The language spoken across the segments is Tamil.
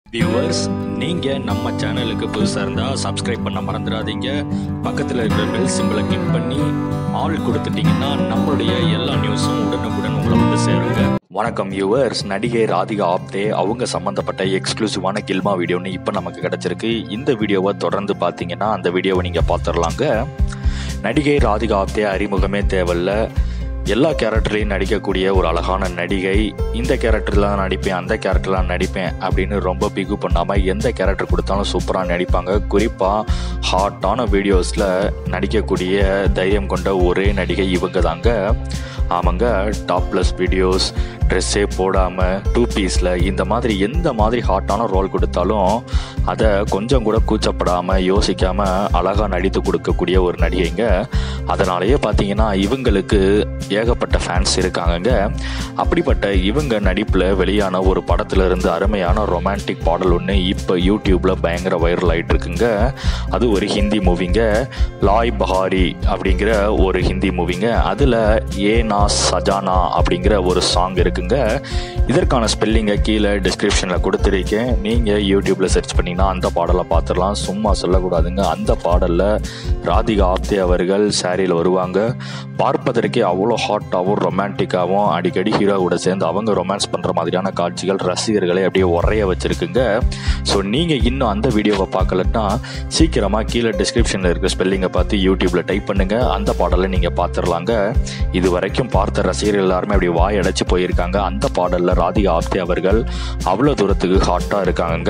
வியூவர்ஸ் நீங்கள் நம்ம சேனலுக்கு புதுசாக இருந்தால் சப்ஸ்கிரைப் பண்ண மறந்துடாதீங்க பக்கத்தில் இருக்கிற பெல் சிம்பிளை கிளிக் பண்ணி ஆல் கொடுத்துட்டீங்கன்னா நம்மளுடைய எல்லா நியூஸும் உடனுக்குடன் உங்களை வந்து சேருங்க வணக்கம் வியூவர்ஸ் நடிகை ராதிகா ஆப்தே அவங்க சம்மந்தப்பட்ட எக்ஸ்க்ளூசிவான கில்மா வீடியோன்னு இப்போ நமக்கு கிடச்சிருக்கு இந்த வீடியோவை தொடர்ந்து பார்த்தீங்கன்னா அந்த வீடியோவை நீங்கள் பார்த்துடலாங்க நடிகை ராதிகா ஆப்தே அறிமுகமே தேவையில்ல எல்லா கேரக்டர்லையும் நடிக்கக்கூடிய ஒரு அழகான நடிகை இந்த கேரக்டர்ல தான் நடிப்பேன் அந்த கேரக்டர்ல தான் நடிப்பேன் அப்படின்னு ரொம்ப பிகு பண்ணாமல் எந்த கேரக்டர் கொடுத்தாலும் சூப்பராக நடிப்பாங்க குறிப்பாக ஹாட்டான வீடியோஸில் நடிக்கக்கூடிய தைரியம் கொண்ட ஒரே நடிகை இவங்க தாங்க ஆமாங்க டாப் ப்ளஸ் வீடியோஸ் ட்ரெஸ்ஸே போடாமல் டூ பீஸில் இந்த மாதிரி எந்த மாதிரி ஹாட்டான ரோல் கொடுத்தாலும் அதை கொஞ்சம் கூட கூச்சப்படாமல் யோசிக்காமல் அழகாக நடித்து கொடுக்கக்கூடிய ஒரு நடிகைங்க அதனாலேயே பார்த்தீங்கன்னா இவங்களுக்கு ஏகப்பட்ட ஃபேன்ஸ் இருக்காங்கங்க அப்படிப்பட்ட இவங்க நடிப்பில் வெளியான ஒரு படத்துல இருந்து அருமையான ரொமான்டிக் பாடல் ஒன்று இப்போ யூடியூப்பில் பயங்கர வைரல் ஆயிட்டு இருக்குங்க அது ஒரு ஹிந்தி மூவிங்க லாய் பஹாரி அப்படிங்கிற ஒரு ஹிந்தி மூவிங்க அதில் ஏனா சஜானா அப்படிங்கிற ஒரு சாங் இருக்குங்க இதற்கான ஸ்பெல்லிங்கை கீழே டிஸ்கிரிப்ஷனில் கொடுத்துருக்கேன் நீங்கள் யூடியூப்பில் சர்ச் பண்ணிங்கன்னா அந்த பாடலை பார்த்துடலாம் சும்மா சொல்லக்கூடாதுங்க அந்த பாடலில் ராதிகா ஆப்தே அவர்கள் சாரியில் வருவாங்க பார்ப்பதற்கே அவ்வளோ ஹாட்டாகவும் ரொமான்டிக்காகவும் அடிக்கடி ஹீரோ கூட சேர்ந்து அவங்க ரொமான்ஸ் பண்ணுற மாதிரியான காட்சிகள் ரசிகர்களை அப்படியே உரைய வச்சிருக்குங்க ஸோ நீங்கள் இன்னும் அந்த வீடியோவை பார்க்கலன்னா சீக்கிரமாக கீழே டிஸ்கிரிப்ஷனில் இருக்க ஸ்பெல்லிங்கை பார்த்து யூடியூப்பில் டைப் பண்ணுங்கள் அந்த பாடலை நீங்கள் பார்த்துடலாங்க இது வரைக்கும் பார்த்த ரசிகர்கள் எல்லாருமே அப்படி வாய் அடைச்சு போயிருக்காங்க அந்த பாடலில் ராதிகா ஆப்தே அவர்கள் அவ்வளோ தூரத்துக்கு ஹாட்டாக இருக்காங்க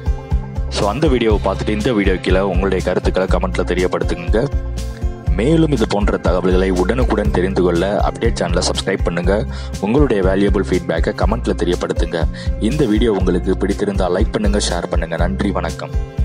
ஸோ அந்த வீடியோவை பார்த்துட்டு இந்த வீடியோ கீழே உங்களுடைய கருத்துக்களை கமெண்ட்டில் தெரியப்படுத்துங்க மேலும் இது போன்ற தகவல்களை உடனுக்குடன் தெரிந்து கொள்ள அப்டேட் சேனலை சப்ஸ்கிரைப் பண்ணுங்க உங்களுடைய வேல்யூபிள் ஃபீட்பேக்கை கமெண்ட்ல தெரியப்படுத்துங்க இந்த வீடியோ உங்களுக்கு பிடித்திருந்தால் லைக் பண்ணுங்க ஷேர் பண்ணுங்க நன்றி வணக்கம்